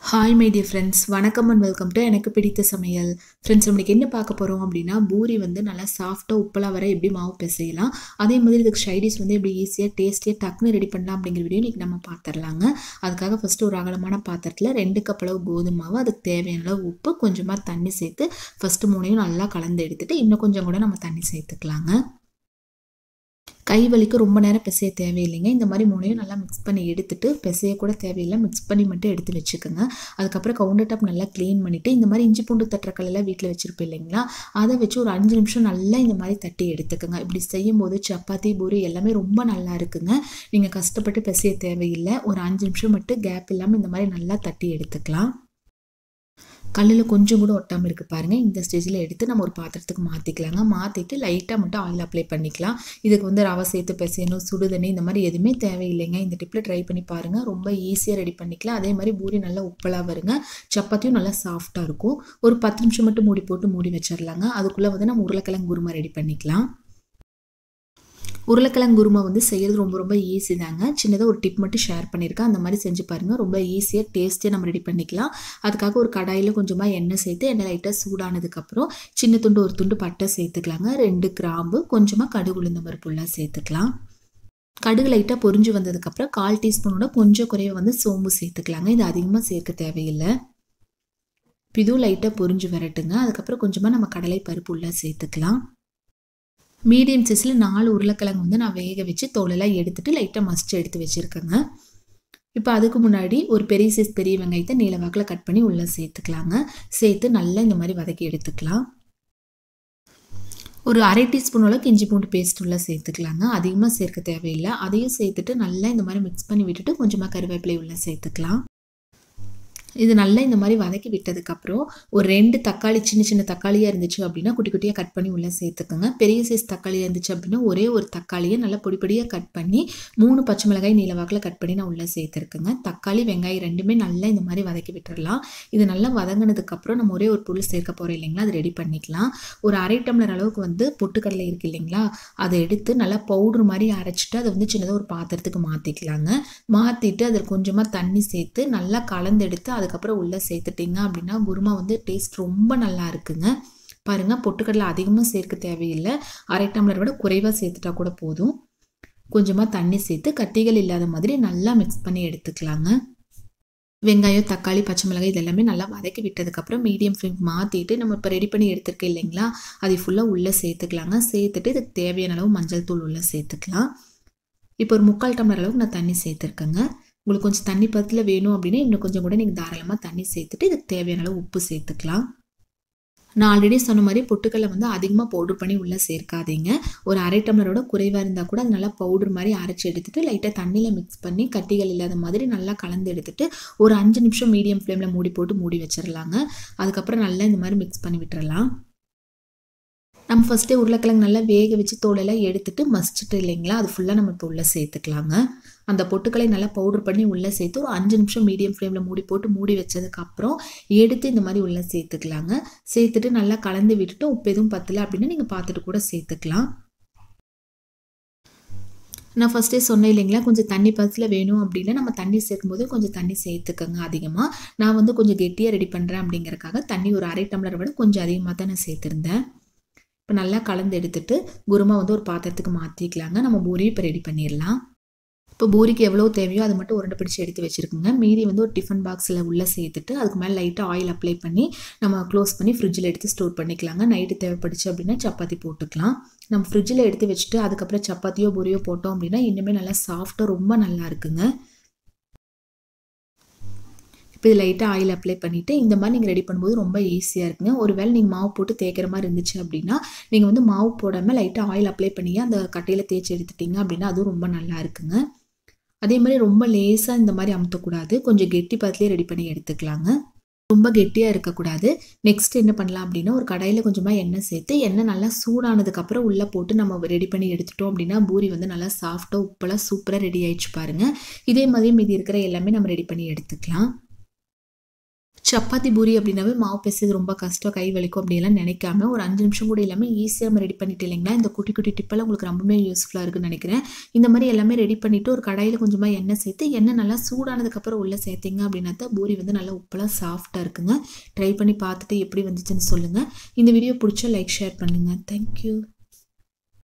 hi my dear friends வணக்கம் and welcome to எனக்கு பிடித்த சமையல் ஃப்ரெண்ட்ஸ் நம்மளுக்கு என்ன பார்க்க போகிறோம் அப்படின்னா பூரி வந்து நல்லா சாஃப்டாக உப்பெல்லாம் வர எப்படி மாவு பிசையலாம் அதே மாதிரி இதுக்கு ஷைடிஸ் வந்து எப்படி ஈஸியாக டேஸ்டியாக டக்குன்னு ரெடி பண்ணலாம் அப்படிங்கிற வீடியோ இன்றைக்கி நம்ம பார்த்துடலாங்க அதுக்காக ஃபஸ்ட்டு ஒரு அகலமான பாத்திரத்தில் ரெண்டு கப் அளவு கோதுமை மாவு அதுக்கு தேவையான அளவு உப்பு கொஞ்சமாக தண்ணி சேர்த்து ஃபஸ்ட்டு மூணையும் நல்லா கலந்து எடுத்துகிட்டு இன்னும் கொஞ்சம் கூட நம்ம தண்ணி சேர்த்துக்கலாங்க கை வலிக்கு ரொம்ப நேரம் பிசைய தேவையில்லைங்க இந்த மாதிரி மூணையும் நல்லா மிக்ஸ் பண்ணி எடுத்துட்டு பிசைய கூட தேவையில்லை மிக்ஸ் பண்ணி மட்டும் எடுத்து வச்சுக்கோங்க அதுக்கப்புறம் கவுண்டர் டாப் நல்லா க்ளீன் பண்ணிவிட்டு இந்த மாதிரி இஞ்சி பூண்டு தட்டுற கல்லெல்லாம் வீட்டில் வச்சுருப்போம் இல்லைங்களா அதை வச்சு ஒரு அஞ்சு நிமிஷம் நல்லா இந்த மாதிரி தட்டி எடுத்துக்கோங்க இப்படி செய்யும் போது சப்பாத்தி பூரி எல்லாமே ரொம்ப நல்லா இருக்குங்க நீங்கள் கஷ்டப்பட்டு பிசைய தேவையில்லை ஒரு அஞ்சு நிமிஷம் மட்டும் கேப் இல்லாமல் இந்த மாதிரி நல்லா தட்டி எடுத்துக்கலாம் கல்லில் கொஞ்சம் கூட ஒட்டாமல் இருக்குது பாருங்கள் இந்த ஸ்டேஜில் எடுத்து நம்ம ஒரு பாத்திரத்துக்கு மாற்றிக்கலாங்க மாற்றிட்டு லைட்டாக மட்டும் ஆயில் அப்ளை பண்ணிக்கலாம் இதுக்கு வந்து ரவை சேர்த்து பிசையணும் சுடுதண்ணி இந்த மாதிரி எதுவுமே தேவையில்லைங்க இந்த டிப்பில் ட்ரை பண்ணி பாருங்கள் ரொம்ப ஈஸியாக ரெடி பண்ணிக்கலாம் அதே மாதிரி பூரி நல்லா உப்பலாக வருங்க சப்பாத்தியும் நல்லா சாஃப்டாக இருக்கும் ஒரு பத்து நிமிஷம் மட்டும் மூடி போட்டு மூடி வச்சிடலாங்க அதுக்குள்ளே வந்து நம்ம உருளைக்கிழங்கு குருமா ரெடி பண்ணிக்கலாம் உருளைக்கிழங்கு குருமா வந்து செய்கிறது ரொம்ப ரொம்ப ஈஸி தாங்க சின்னதாக ஒரு டிப் மட்டும் ஷேர் பண்ணியிருக்கேன் அந்த மாதிரி செஞ்சு பாருங்கள் ரொம்ப ஈஸியாக டேஸ்டியாக நம்ம ரெடி பண்ணிக்கலாம் அதுக்காக ஒரு கடாயில் கொஞ்சமாக எண்ணெய் சேர்த்து எண்ணெய் லைட்டாக சூடானதுக்கப்புறம் சின்ன துண்டு ஒரு துண்டு பட்டை சேர்த்துக்கலாங்க ரெண்டு கிராம்பு கொஞ்சமாக கடுகு உளுந்த பருப்புலாம் சேர்த்துக்கலாம் கடுகு லைட்டாக பொரிஞ்சு வந்ததுக்கப்புறம் கால் டீஸ்பூனோட கொஞ்சம் குறைய வந்து சோம்பு சேர்த்துக்கலாங்க இது அதிகமாக சேர்க்க தேவையில்லை இதுவும் லைட்டாக பொரிஞ்சு வரட்டுங்க அதுக்கப்புறம் கொஞ்சமாக நம்ம கடலை பருப்பு உள்ள சேர்த்துக்கலாம் மீடியம் சைஸில் நாலு உருளைக்கிழங்கு வந்து நான் வேக வச்சு தோலெல்லாம் எடுத்துகிட்டு லைட்டாக மஸ்ட் எடுத்து வச்சுருக்கேங்க இப்போ அதுக்கு முன்னாடி ஒரு பெரிய சைஸ் பெரிய வெங்காயத்தை நீல வாக்கில் கட் பண்ணி உள்ளே சேர்த்துக்கலாங்க சேர்த்து நல்லா இந்த மாதிரி வதக்கி எடுத்துக்கலாம் ஒரு அரை டீஸ்பூன் அளவுக்கு இஞ்சி பூண்டு பேஸ்ட் உள்ளே சேர்த்துக்கலாங்க அதிகமாக சேர்க்க தேவையில்லை அதையும் சேர்த்துட்டு நல்லா இந்த மாதிரி மிக்ஸ் பண்ணி விட்டுட்டு கொஞ்சமாக கருவேப்பிலை உள்ளே சேர்த்துக்கலாம் இது நல்லா இந்த மாதிரி வதக்கி விட்டதுக்கப்புறம் ஒரு ரெண்டு தக்காளி சின்ன சின்ன தக்காளியாக இருந்துச்சு அப்படின்னா குட்டி குட்டியாக கட் பண்ணி உள்ளே சேர்த்துக்கோங்க பெரிய சைஸ் தக்காளியாக இருந்துச்சு அப்படின்னா ஒரே ஒரு தக்காளியை நல்லா பொடி பொடியாக கட் பண்ணி மூணு பச்சை மிளகாய் நீலவாக்கில் கட் பண்ணி நான் உள்ளே சேர்த்துருக்கேங்க தக்காளி வெங்காயம் ரெண்டுமே நல்லா இந்த மாதிரி வதக்கி விட்டுறலாம் இது நல்லா வதங்கினதுக்கப்புறம் நம்ம ஒரே ஒரு பொருள் சேர்க்க போகிறோம் இல்லைங்களா அது ரெடி பண்ணிக்கலாம் ஒரு அரை டம்ளர் அளவுக்கு வந்து பொட்டுக்கடலை இருக்குது இல்லைங்களா அதை எடுத்து நல்லா பவுட்ரு மாதிரி அரைச்சிட்டு அதை வந்து சின்னதாக ஒரு பாத்திரத்துக்கு மாற்றிக்கலாங்க மாற்றிட்டு அதில் கொஞ்சமாக தண்ணி சேர்த்து நல்லா கலந்தெடுத்து அதுக்கப்புறம் உள்ளே சேர்த்துட்டிங்க அப்படின்னா குருமா வந்து டேஸ்ட் ரொம்ப நல்லா இருக்குங்க பாருங்கள் பொட்டுக்கடலை அதிகமாக சேர்க்க தேவையில்லை அரை டம்ளர் விட குறைவாக சேர்த்துட்டா கூட போதும் கொஞ்சமாக தண்ணி சேர்த்து கட்டிகள் இல்லாத மாதிரி நல்லா மிக்ஸ் பண்ணி எடுத்துக்கலாங்க வெங்காயம் தக்காளி பச்சை மிளகாய் இது எல்லாமே நல்லா வதக்கி விட்டதுக்கப்புறம் மீடியம் ஃப்ளேம் மாற்றிட்டு நம்ம இப்போ ரெடி பண்ணி எடுத்துருக்கோம் இல்லைங்களா அதை ஃபுல்லாக உள்ளே சேர்த்துக்கலாங்க சேர்த்துட்டு இதுக்கு தேவையான அளவு மஞ்சள் தூள் உள்ளே சேர்த்துக்கலாம் இப்போ ஒரு முக்கால் டம்ளர் அளவுக்கு நான் தண்ணி சேர்த்துருக்கேங்க உங்களுக்கு கொஞ்சம் தண்ணி பத்தில் வேணும் அப்படின்னா இன்னும் கொஞ்சம் கூட நீங்கள் தாராளமாக தண்ணி சேர்த்துட்டு இதுக்கு தேவையான அளவு உப்பு சேர்த்துக்கலாம் நான் ஆல்ரெடி சொன்ன மாதிரி பொட்டுக்கடலை வந்து அதிகமாக பவுடர் பண்ணி உள்ளே சேர்க்காதீங்க ஒரு அரை டம்ளரோட குறைவாக இருந்தால் கூட அது நல்லா பவுடர் மாதிரி அரைச்சி எடுத்துகிட்டு லைட்டாக தண்ணியில் மிக்ஸ் பண்ணி கட்டிகள் இல்லாத மாதிரி நல்லா கலந்து எடுத்துகிட்டு ஒரு அஞ்சு நிமிஷம் மீடியம் ஃப்ளேமில் மூடி போட்டு மூடி வச்சிடலாங்க அதுக்கப்புறம் நல்லா இந்த மாதிரி மிக்ஸ் பண்ணி விட்டுறலாம் நம்ம ஃபஸ்ட்டே உருளைக்கிழங்கு நல்லா வேக வச்சு தோலெல்லாம் எடுத்துட்டு மஸ்டிட்டு இல்லைங்களா அது ஃபுல்லாக நம்ம இப்போ உள்ளே சேர்த்துக்கலாங்க அந்த பொட்டுக்களை நல்லா பவுடர் பண்ணி உள்ளே சேர்த்து ஒரு அஞ்சு நிமிஷம் மீடியம் ஃப்ளேமில் மூடி போட்டு மூடி வச்சதுக்கப்புறம் எடுத்து இந்த மாதிரி உள்ளே சேர்த்துக்கலாங்க சேர்த்துட்டு நல்லா கலந்து விட்டுட்டு உப்பு எதுவும் பத்தலை அப்படின்னா நீங்கள் பார்த்துட்டு கூட சேர்த்துக்கலாம் நான் ஃபஸ்ட்டே சொன்னேன் இல்லைங்களா கொஞ்சம் தண்ணி பத்தில் வேணும் அப்படின்னா நம்ம தண்ணி சேர்க்கும்போது கொஞ்சம் தண்ணி சேர்த்துக்கோங்க அதிகமாக நான் வந்து கொஞ்சம் கெட்டியாக ரெடி பண்ணுறேன் அப்படிங்கிறக்காக தண்ணி ஒரு அரை டம்ளரை விட கொஞ்சம் அதிகமாக தான் நான் சேர்த்துருந்தேன் இப்போ நல்லா கலந்து எடுத்துட்டு குருமா வந்து ஒரு பாத்திரத்துக்கு மாற்றிக்கலாங்க நம்ம பூரி இப்போ ரெடி பண்ணிடலாம் இப்போ பூரிக்கு எவ்வளோ தேவையோ அது மட்டும் உருண்டை பிடிச்சி எடுத்து வச்சுருக்குங்க மீதி வந்து ஒரு டிஃபன் பாக்ஸில் உள்ளே சேர்த்துட்டு அதுக்கு மேலே லைட்டாக ஆயில் அப்ளை பண்ணி நம்ம க்ளோஸ் பண்ணி ஃப்ரிட்ஜில் எடுத்து ஸ்டோர் பண்ணிக்கலாங்க நைட்டு தேவைப்படுச்சு அப்படின்னா சப்பாத்தி போட்டுக்கலாம் நம்ம ஃப்ரிட்ஜில் எடுத்து வச்சுட்டு அதுக்கப்புறம் சப்பாத்தியோ பூரியோ போட்டோம் அப்படின்னா இன்னுமே நல்லா சாஃப்டாக ரொம்ப நல்லா இருக்குங்க இப்போ இது லைட்டாக ஆயில் அப்ளை பண்ணிவிட்டு இந்த மாதிரி நீங்கள் ரெடி பண்ணும்போது ரொம்ப ஈஸியாக இருக்குங்க ஒரு வேளை நீங்கள் மாவு போட்டு தேய்க்கிற மாதிரி இருந்துச்சு அப்படின்னா நீங்கள் வந்து மாவு போடாமல் லைட்டாக ஆயில் அப்ளை பண்ணி அந்த கட்டையில் தேய்ச்சி எடுத்துட்டிங்க அப்படின்னா அதுவும் ரொம்ப நல்லா இருக்குங்க அதே மாதிரி ரொம்ப லேசாக இந்த மாதிரி அமுத்தக்கூடாது கொஞ்சம் கெட்டி பதத்துலேயே ரெடி பண்ணி எடுத்துக்கலாங்க ரொம்ப கெட்டியாக இருக்கக்கூடாது நெக்ஸ்ட் என்ன பண்ணலாம் அப்படின்னா ஒரு கடாயில் கொஞ்சமாக எண்ணெய் சேர்த்து எண்ணெய் நல்லா சூடானதுக்கப்புறம் உள்ளே போட்டு நம்ம ரெடி பண்ணி எடுத்துட்டோம் அப்படின்னா பூரி வந்து நல்லா சாஃப்டாக உப்பெல்லாம் சூப்பராக ரெடி ஆயிடுச்சு பாருங்கள் இதே மாதிரி மீதி இருக்கிற எல்லாமே நம்ம ரெடி பண்ணி எடுத்துக்கலாம் சப்பாத்தி பூரி அப்படின்னாவே மாவு பேசுறது ரொம்ப கஷ்டம் கை வலிக்கும் அப்படியெல்லாம் நினைக்காம ஒரு அஞ்சு நிமிஷம் கூட இல்லாமல் ஈஸியாக நம்ம ரெடி பண்ணிட்டு இல்லைங்களா இந்த குட்டி குட்டி டிப்பெல்லாம் உங்களுக்கு ரொம்பவே யூஸ்ஃபுல்லாக இருக்குன்னு நினைக்கிறேன் இந்த மாதிரி எல்லாமே ரெடி பண்ணிவிட்டு ஒரு கடாயில் கொஞ்சமாக எண்ணெய் சேர்த்து எண்ணெய் நல்லா சூடானதுக்கப்புறம் உள்ளே சேர்த்திங்க அப்படின்னா தான் பூரி வந்து நல்லா உப்பெல்லாம் சாஃப்டாக இருக்குங்க ட்ரை பண்ணி பார்த்துட்டு எப்படி வந்துச்சுன்னு சொல்லுங்கள் இந்த வீடியோ பிடிச்சா லைக் ஷேர் பண்ணுங்கள் தேங்க்யூ